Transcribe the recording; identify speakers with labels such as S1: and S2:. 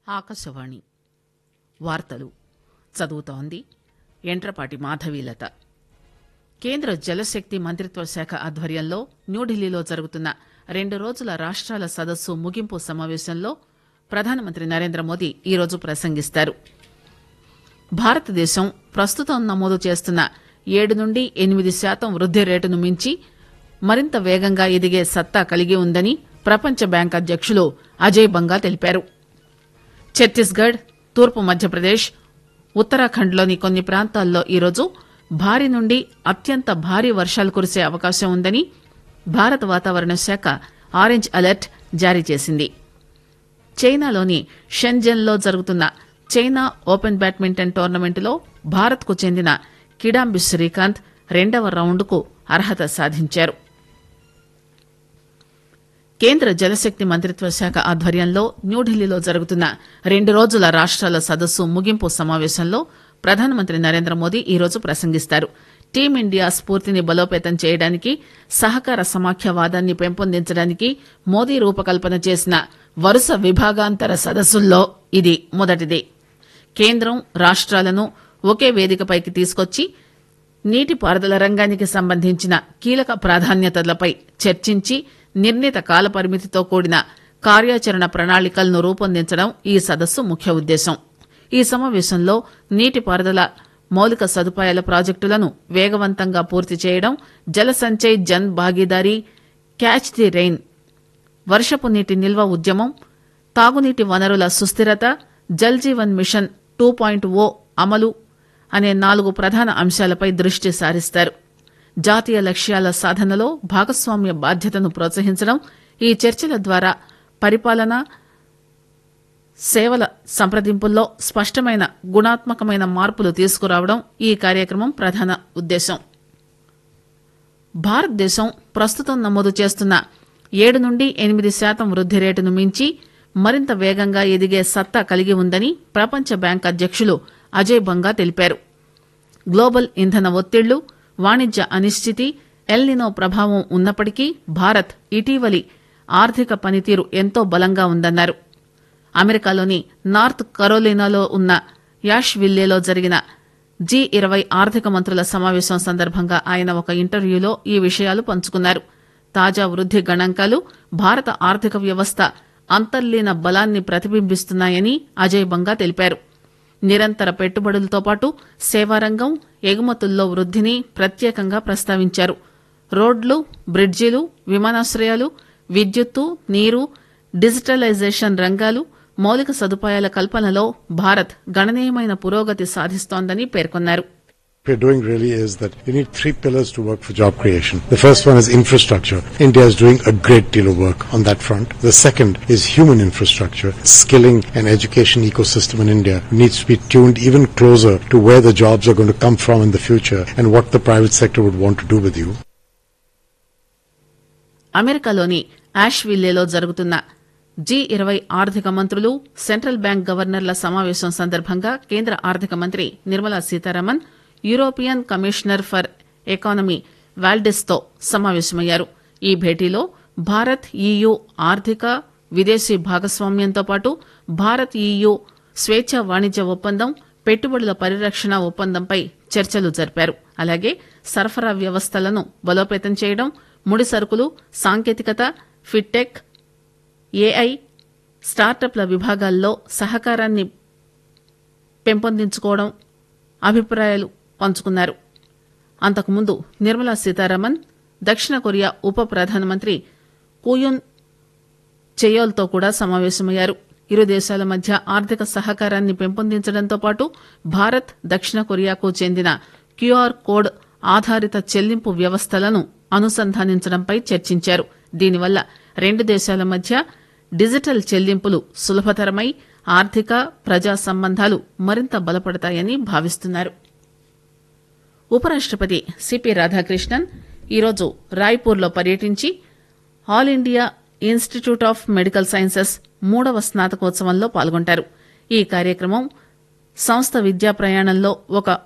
S1: ఆకాశవాణి వార్తలు చదువుతోంది ఎంట్రపాటి మాధవీలత కేంద్ర జలశక్తి మంత్రిత్వ శాఖ ఆధ్వర్యంలో న్యూఢిల్లీలో జరుగుతున్న రెండు రోజుల రాష్టాల సదస్సు ముగింపు సమావేశంలో ప్రధానమంత్రి నరేంద్ర మోదీ ఈరోజు ప్రసంగిస్తారు భారతదేశం ప్రస్తుతం నమోదు చేస్తున్న ఏడు నుండి ఎనిమిది శాతం వృద్ది రేటును మించి మరింత వేగంగా ఎదిగే సత్తా కలిగి ఉందని ప్రపంచ బ్యాంక్ అధ్యకులు అజయ్ బంగా తెలిపారు ఛత్తీస్గఢ్ తూర్పు మధ్యప్రదేశ్ ఉత్తరాఖండ్లోని కొన్ని ప్రాంతాల్లో ఈరోజు భారీ నుండి అత్యంత భారీ వర్షాలు కురిసే అవకాశం ఉందని భారత వాతావరణ శాఖ ఆరెంజ్ అలర్ట్ జారీ చేసింది చైనాలోని షెన్జెన్లో జరుగుతున్న చైనా ఓపెన్ బ్యాడ్మింటన్ టోర్నమెంటులో భారత్కు చెందిన కిడాంబి శ్రీకాంత్ రెండవ రౌండ్కు అర్హత సాధించారు కేంద్ర జలశక్తి మంత్రిత్వ శాఖ ఆధ్వర్యంలో న్యూఢిల్లీలో జరుగుతున్న రెండు రోజుల రాష్టాల సదస్సు ముగింపు సమావేశంలో ప్రధానమంత్రి నరేంద్ర మోదీ ఈరోజు ప్రసంగిస్తారు టీమిండియా స్ఫూర్తిని బలోపేతం చేయడానికి సహకార సమాఖ్యవాదాన్ని పెంపొందించడానికి మోదీ రూపకల్పన చేసిన వరుస విభాగాంతర సదస్సుల్లో ఇది మొదటిది కేంద్రం రాష్ట్రాలను ఒకే వేదికపైకి తీసుకొచ్చి నీటిపారుదల రంగానికి సంబంధించిన కీలక ప్రాధాన్యతలపై చర్చించి నిర్ణీత కాలపరిమితితో కూడిన కార్యాచరణ ప్రణాళికలను రూపొందించడం ఈ సదస్సు ముఖ్య ఉద్దేశం ఈ సమావేశంలో నీటిపారుదల మౌలిక సదుపాయాల ప్రాజెక్టులను వేగవంతంగా పూర్తి చేయడం Jala Sanchay Jan Bhagidari catch the rain వర్షపు నీటి నిల్వ ఉద్యమం తాగునీటి వనరుల సుస్థిరత Jal Jeevan mission two point O అమలు అనే నాలుగు ప్రధాన అంశాలపై దృష్టి సారిస్తారు జాతీయ లక్ష్యాల సాధనలో భాగస్వామ్య బాధ్యతను ప్రోత్సహించడం ఈ చర్చల ద్వారా పరిపాలన సేవల సంప్రదింపుల్లో స్పష్టమైన గుణాత్మకమైన మార్పులు తీసుకురావడం ఈ కార్యక్రమం ప్రధాన ఉద్దేశం భారతదేశం ప్రస్తుతం నమోదు చేస్తున్న ఏడు నుండి ఎనిమిది శాతం వృద్ది రేటును మించి మరింత వేగంగా ఎదిగే సత్తా కలిగి ఉందని ప్రపంచ బ్యాంక్ అధ్యకులు అజయ్ బంగా తెలిపారు గ్లోబల్ ఇంధన ఒత్తిళ్లు వాణిజ్య అనిశ్చితి ఎల్నినో ప్రభావం ఉన్నప్పటికీ భారత్ ఇటీవలి ఆర్థిక పనితీరు ఎంతో బలంగా ఉందన్నారు అమెరికాలోని నార్త్ కరోలినాలో ఉన్న యాష్ విల్లేలో జరిగిన జీ ఇరవై ఆర్థిక మంత్రుల సమావేశం సందర్భంగా ఆయన ఒక ఇంటర్వ్యూలో ఈ విషయాలు పంచుకున్నారు తాజా వృద్ది గణాంకాలు భారత ఆర్థిక వ్యవస్థ అంతర్లీన బలాన్ని ప్రతిబింబిస్తున్నాయని అజయ్ బంగా తెలిపారు నిరంతర పెట్టుబడులతో పాటు సేవారంగం ఎగుమతుల్లో వృద్దిని ప్రత్యేకంగా ప్రస్తావించారు రోడ్లు బ్రిడ్జిలు విమానాశ్రయాలు విద్యుత్తు నీరు డిజిటలైజేషన్ రంగాలు మౌలిక సదుపాయాల కల్పనలో భారత్ గణనీయమైన పురోగతి సాధిస్తోందని పేర్కొన్నారు
S2: we're doing really is that you need three pillars to work for job creation. The first one is infrastructure. India is doing a great deal of work on that front. The second is human infrastructure. Skilling and education ecosystem in India needs to be tuned even closer to where the jobs are going to come from in the future and what the private sector would want to do with you.
S1: అమెరికాలోని యాష్ విల్లేలో జరుగుతున్న G ఇరవై ఆర్థిక మంత్రులు central bank గవర్నర్ల సమావేశం సందర్భంగా కేంద్ర ఆర్థిక మంత్రి Nirmala Sitharaman European commissioner for economy వాల్డెస్తో సమావేశమయ్యారు ఈ భేటీలో భారత్ ఈయూ ఆర్థిక విదేశీ భాగస్వామ్యంతో పాటు భారత్ ఈయూ స్వేచ్ఛ వాణిజ్య ఒప్పందం పెట్టుబడుల పరిరక్షణ ఒప్పందంపై చర్చలు జరిపారు అలాగే సరఫరా వ్యవస్థలను బలోపేతం చేయడం ముడి సరుకులు సాంకేతికత ఫిట్టెక్ ఏఐ స్టార్టప్ల విభాగాల్లో సహకారాన్ని పెంపొందించుకోవడం అభిప్రాయాలు పంచుకున్నారు అంతకుముందు నిర్మలా సీతారామన్ దక్షిణ కొరియా ఉప ప్రధానమంత్రి కూయున్ చెయోల్తో కూడా సమావేశమయ్యారు ఇరు దేశాల మధ్య ఆర్థిక సహకారాన్ని పెంపొందించడంతో పాటు భారత్ దక్షిణ కొరియాకు చెందిన క్యూఆర్ కోడ్ ఆధారిత చెల్లింపు వ్యవస్థలను అనుసంధానించడంపై చర్చించారు దీనివల్ల రెండు దేశాల మధ్య డిజిటల్ చెల్లింపులు సులభతరమై ఆర్థిక ప్రజా సంబంధాలు మరింత బలపడతాయని భావిస్తున్నారు ఉపరాష్టపతి సిపి రాధాకృష్ణన్ ఈరోజు రాయ్పూర్లో పర్యటించి all India institute of medical sciences మూడవ స్నాతకోత్సవంలో పాల్గొంటారు ఈ కార్యక్రమం సంస్థ విద్యా ప్రయాణంలో ఒక